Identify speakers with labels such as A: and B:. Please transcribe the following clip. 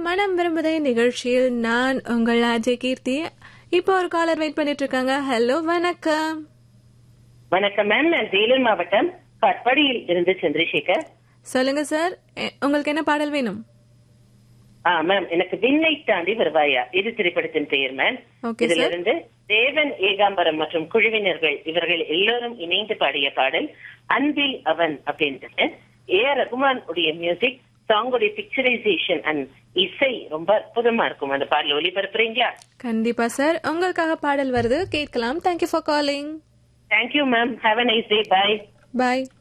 A: மனம் விரும்புதே நிகழ்ச்சியில் நான் உங்கள் அஜய் கீர்த்தி இப்போ ஒரு காலர் வெயிட் பண்ணிட்டு இருக்காங்க ஹலோ வணக்கம்
B: வணக்கம் மேம் நான் வேலூர் மாவட்டம் கட்பாடியில் இருந்து சந்திரசேகர்
A: சொல்லுங்க சார் எ- உங்களுக்கு என்ன பாடல் வேணும்
B: ஆ மேம் எனக்கு விண்ணை தாண்டி வருவாயா இது திரைப்படத்தின் பெயர் மேம்
A: Okay,
B: இதுல
A: sir.
B: இருந்து தேவன் ஏகாம்பரம் மற்றும் குழுவினர்கள் இவர்கள் எல்லோரும் இணைந்து பாடிய பாடல் அன்பில் அவன் அப்படின்றது ஏ ஆர் ரகுமான் உடைய மியூசிக் சாங்குடைய பிக்சரைசேஷன் அண்ட் இசை ரொம்ப அற்புதமா இருக்கும் அந்த பாடல் ஒளிபரப்புறீங்களா
A: கண்டிப்பா சார் உங்களுக்காக பாடல் வருது கேட்கலாம் thank you for calling
B: thank you ma'am have a nice day bye
A: bye